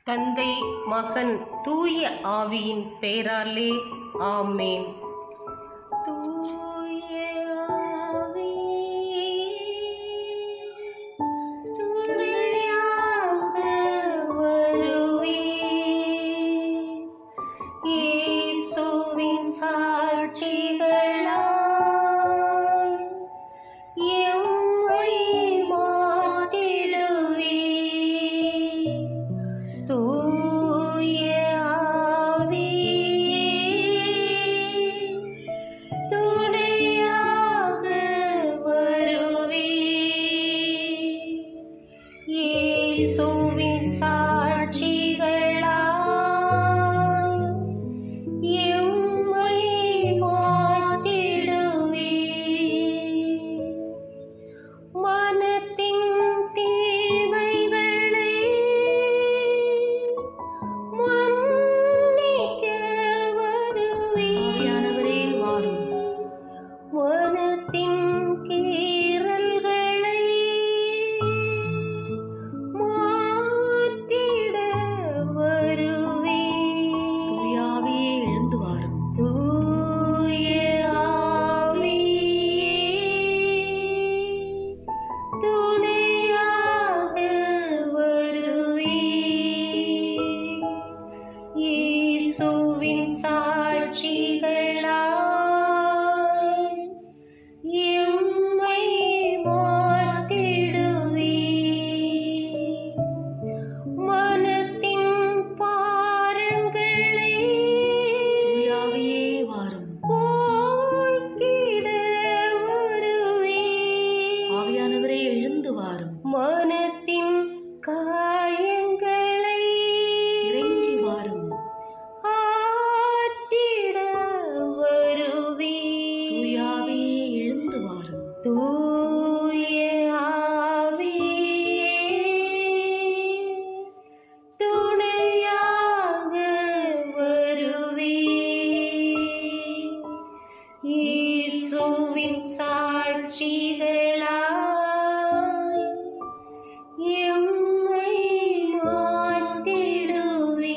தந்தை மகன் தூய ஆவியின் பெயராலே ஆமேன் தூய ஆவியே, துணையாக வருவே. இயேசுவின் சாட்சிகளாய் எம்மை மாற்றிடுவே. தூய ஆவியே, துணையாக வருவே. இயேசுவின் சாட்சிகளாய் எம்மை மாற்றிடுவே. மனத்தின் தீமைகளை மன்னிக்க வருவே. ஆவியானவரே வாரும். மனத்தின் கீறல்களை மாற்றிட வருவே. தூயாவியே எழுந்து வாரும் தூய ஆவியே, துணையாக வருவே. இயேசுவின் சாட்சிகளாய் எம்மை மாற்றிடுவே. மனத்தின் பாரங்களை தூயாவியே வாரும் போக்கிட வருவே. ஆவியானவரே எழுந்து வாரும் மனத்தின் காயங்களை இறங்கி வாரும் ஆற்றிட வருவே. தூயாவியே எழுந்து வாரும் தூய ஆவியே, துணையாக வருவே. இயேசுவின் சாட்சிகளாய் எம்மை மாற்றிடுவே.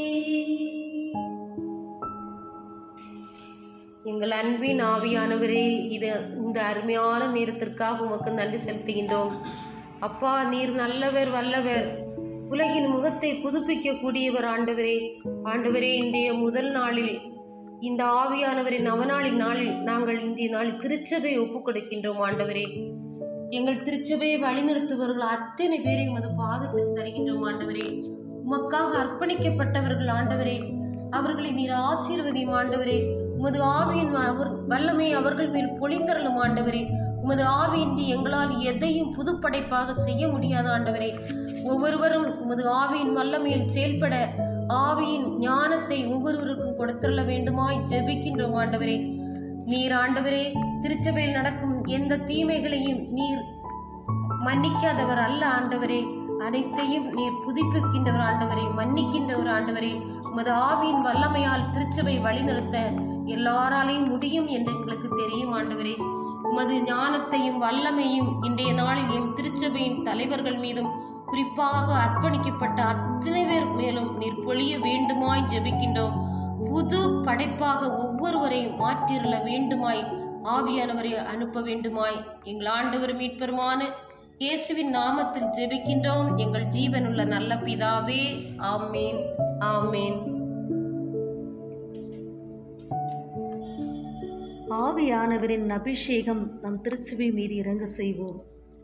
எங்கள் அன்பின் ஆவியானவரே இது இந்த அருமையான நேரத்திற்காக உமக்கு நன்றி செலுத்துகின்றோம் அப்பா நீர் நல்லவர் வல்லவர் உலகின் முகத்தை புதுப்பிக்கக்கூடியவர் ஆண்டவரே ஆண்டவரே இன்றைய முதல் நாளில் இந்த ஆவியானவரின் நவநாளின் நாளில் நாங்கள் இன்றைய நாளில் திருச்சபை ஒப்புக் கொடுக்கின்றோம் ஆண்டவரே எங்கள் திருச்சபையை வழிநடத்துபவர்கள் அத்தனை பேரையும் அது பாதத்தில் தருகின்றோம் ஆண்டவரே உமக்காக அர்ப்பணிக்கப்பட்டவர்கள் ஆண்டவரே அவர்களை நீர் ஆசீர்வதியும் ஆண்டவரே உமது ஆவியின் அவர் வல்லமை அவர்கள் மேல் பொழிந்தரலும் ஆண்டவரே உமது ஆவியின்றி எங்களால் எதையும் புதுப்படைப்பாக செய்ய முடியாத ஆண்டவரே ஒவ்வொருவரும் உமது ஆவியின் வல்லமையில் செயல்பட ஆவியின் ஞானத்தை ஒவ்வொருவருக்கும் கொடுத்துள்ள வேண்டுமாய் ஜெபிக்கின்றோம் ஆண்டவரே நீர் ஆண்டவரே திருச்சபையில் நடக்கும் எந்த தீமைகளையும் நீர் மன்னிக்காதவர் அல்ல ஆண்டவரே அனைத்தையும் நீர் புதுப்பிக்கின்றவர் ஆண்டவரே மன்னிக்கின்றவர் ஆண்டவரே உமது ஆவியின் வல்லமையால் திருச்சபை வழிநடத்த எல்லாராலையும் முடியும் என்று எங்களுக்கு தெரியும் ஆண்டவரே உமது ஞானத்தையும் வல்லமையும் இன்றைய நாளில் எம் திருச்சபையின் தலைவர்கள் மீதும் குறிப்பாக அர்ப்பணிக்கப்பட்ட அத்தனை பேர் மேலும் நீர் பொழிய வேண்டுமாய் ஜெபிக்கின்றோம் புது படைப்பாக ஒவ்வொருவரையும் மாற்றிருள வேண்டுமாய் ஆவியானவரை அனுப்ப வேண்டுமாய் எங்கள் ஆண்டவர் மீட்பெருமான இயேசுவின் நாமத்தில் ஜெபிக்கின்றோம் எங்கள் ஜீவனுள்ள நல்ல பிதாவே ஆமேன் ஆமேன் ஆவியானவரின் அபிஷேகம் நம் திருச்சபை மீது இறங்க செய்வோம்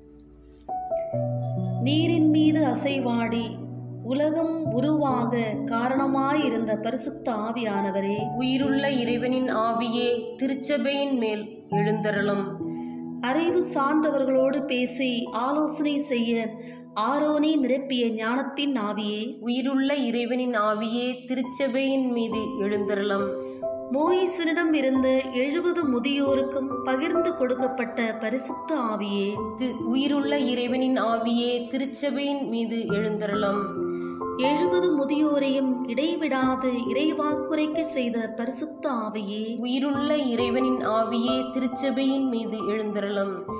நீரின் மீது அசைவாடி உலகம் உருவாக காரணமாயிருந்த பரிசுத்த ஆவியானவரே உயிருள்ள இறைவனின் ஆவியே திருச்சபையின் மேல் எழுந்தருளும் அறிவு சார்ந்தவர்களோடு பேசி ஆலோசனை செய்ய ஆரோனே நிரப்பிய ஞானத்தின் ஆவியே உயிருள்ள இறைவனின் ஆவியே திருச்சபையின் மீது எழுந்தருளும் மோயிசனிடம் இருந்த எழுபது முதியோருக்கும் பகிர்ந்து கொடுக்கப்பட்ட பரிசுத்த ஆவியே தி- உயிருள்ள இறைவனின் ஆவியே திருச்சபையின் மீது எழுந்தருளும் எழுபது முதியோரையும் இடைவிடாது இறைவாக்குரைக்க செய்த பரிசுத்த ஆவியே உயிருள்ள இறைவனின் ஆவியே திருச்சபையின் மீது எழுந்தருளும்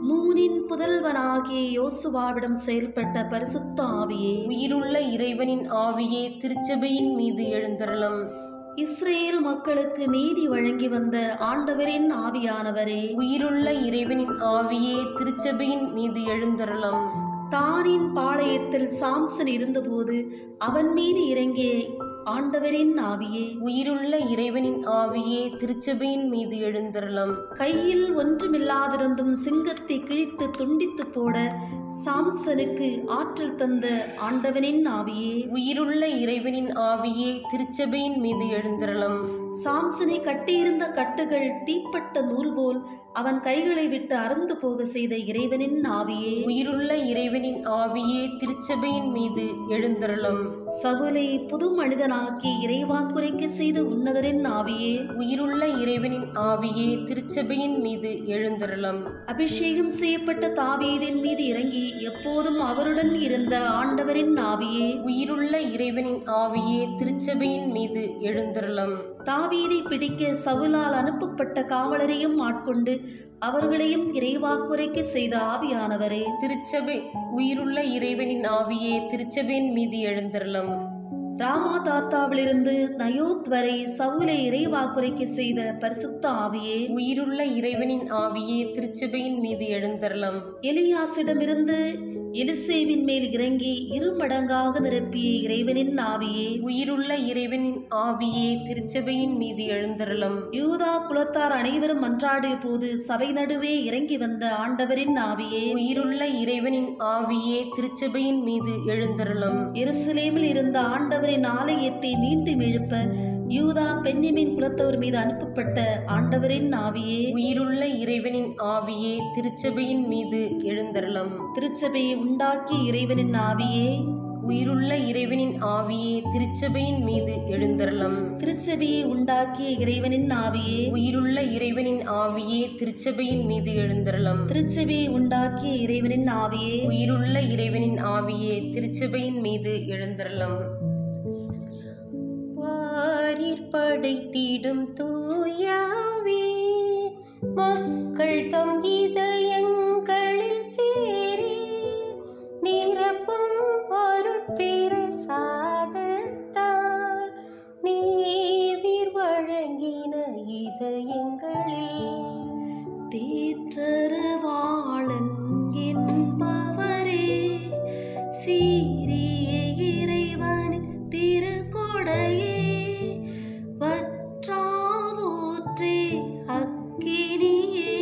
நூனின் புதல்வனாகிய யோசுவாவிடம் செயல்பட்ட பரிசுத்த ஆவியே உயிருள்ள இறைவனின் ஆவியே திருச்சபையின் மீது எழுந்தருளும் இஸ்ரேல் மக்களுக்கு நீதி வழங்கி வந்த ஆண்டவரின் ஆவியானவரே உயிருள்ள இறைவனின் ஆவியே திருச்சபையின் மீது எழுந்தருளும் தானின் பாளையத்தில் சாம்சன் இருந்தபோது அவன் மீது இறங்கிய ஆண்டவரின் ஆவியே உயிருள்ள இறைவனின் ஆவியே திருச்சபையின் மீது எழுந்தருளும் கையில் ஒன்றுமில்லாதிருந்தும் சிங்கத்தை கிழித்து துண்டித்து போட சாம்சனுக்கு ஆற்றல் தந்த ஆண்டவனின் ஆவியே உயிருள்ள இறைவனின் ஆவியே திருச்சபையின் மீது எழுந்தருளும் சாம்சனை கட்டியிருந்த கட்டுகள் தீப்பட்ட நூல் போல் அவன் கைகளை விட்டு அறுந்து போக செய்த இறைவனின் ஆவியே உயிருள்ள இறைவனின் ஆவியே திருச்சபையின் மீது எழுந்தருளும் சகுலை புது மனிதனாக்கி இறைவாக்குரைக்க செய்த உன்னதரின் ஆவியே உயிருள்ள இறைவனின் ஆவியே திருச்சபையின் மீது எழுந்தருளும் அபிஷேகம் செய்யப்பட்ட தாவீதின் மீது இறங்கி எப்போதும் அவருடன் இருந்த ஆண்டவரின் ஆவியே உயிருள்ள இறைவனின் ஆவியே திருச்சபையின் மீது எழுந்தருளும் தாவீதை பிடிக்க சவுலால் அனுப்பப்பட்ட காவலரையும் ஆட்கொண்டு அவர்களையும் இறைவாக்குரைக்க செய்த ஆவியானவரே திருச்சபை உயிருள்ள இறைவனின் ஆவியே திருச்சபையின் மீது எழுந்தருளும் ராமா தாத்தாவிலிருந்து நயோத் வரை சவுலை இறைவாக்குரைக்க செய்த பரிசுத்த ஆவியே உயிருள்ள இறைவனின் ஆவியே திருச்சபையின் மீது எழுந்தருளும் எலியாசிடமிருந்து எலிசேவின் மேல் இறங்கி இரு மடங்காக நிரப்பிய இறைவனின் ஆவியே உயிருள்ள இறைவனின் ஆவியே திருச்சபையின் மீது எழுந்தருளும் யூதா குலத்தார் அனைவரும் மன்றாடிய போது சபை நடுவே இறங்கி வந்த ஆண்டவரின் ஆவியே உயிருள்ள இறைவனின் ஆவியே திருச்சபையின் மீது எழுந்தருளும் எருசலேமில் இருந்த ஆண்டவரின் ஆலயத்தை மீண்டும் எழுப்ப யூதா பென்யமின் குலத்தவர் மீது அனுப்பப்பட்ட ஆண்டவரின் ஆவியே உயிருள்ள இறைவனின் ஆவியே திருச்சபையின் மீது எழுந்தருளும் திருச்சபையை உண்டாக்கிய இறைவனின் ஆவியே உயிருள்ள இறைவனின் ஆவியே திருச்சபையின் மீது எழுந்தருளும் திருச்சபையை உண்டாக்கிய இறைவனின் ஆவியே உயிருள்ள இறைவனின் ஆவியே திருச்சபையின் மீது எழுந்தருளும் திருச்சபையை உண்டாக்கிய இறைவனின் ஆவியே உயிருள்ள இறைவனின் ஆவியே திருச்சபையின் மீது எழுந்தருளும் வாரிற் படைத்திடும் தூயாவே மக்கள் தம் இதயங்களில் சேரி நிரப்பும் பொருட்பிரசாதத்தால் நீவிர் வழங்கின இதயங்களில் தேற்றருவாளன் என்பவரே சீரிய இறைவனின் திருக்கொடையே வற்றாவூற்றே அக்கினியே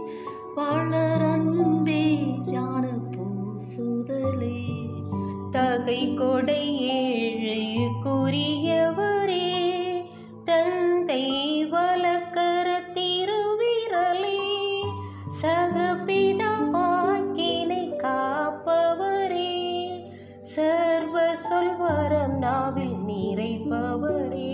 வளரன்பே ஞான பூசுதலே தகை கொடை ஏழு குறியவரே தந்தை வழக்கர திருவிரலே சகபிதா வாக்கினை காப்பவரே சர்வ சொல்வரம் நாவில் நிறைப்பவரே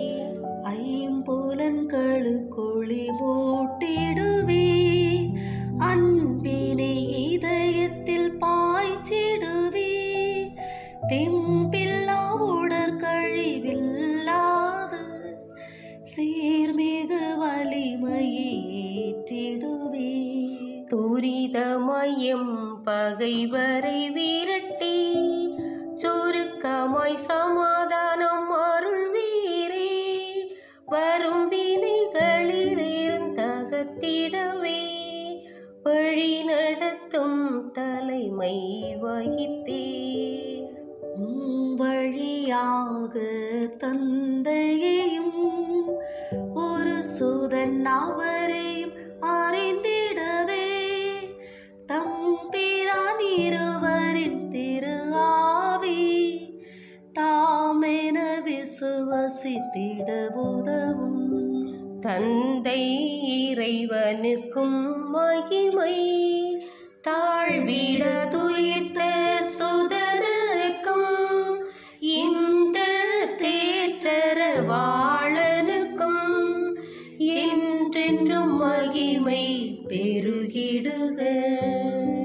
ஐம்புலன்களுக்குழி ஓட்டிடுவே அன்பினை இதயத்தில் பாய்ச்சிடுவே தெம்பில்லா உடற்கழிவில்லாது சீர்மிகு வலிமையை ஏற்றிடுவே துரிதமயம் பகைவரை விரட்டி சுருக்கமாய் சமாதானம் அருள்வீரே வரும் வினைகளில் இருந்தகத்திடவே வழி நடத்தும் தலைமை வகித்தே உம் வழியாக தந்தையையும் ஒரு சுதன் அவரையும் அறிந்திடவே தம்பிரான் இருவரின் திரு ஆவி தாமென விசுவசித்திட உதவும் தந்தை இறைவனுக்கும் மகிமை தாழ்விட துயிர்த்த சுதனுக்கும் இந்த தேற்றரவாளனுக்கும் என்றென்றும் மகிமை பெருகிடுக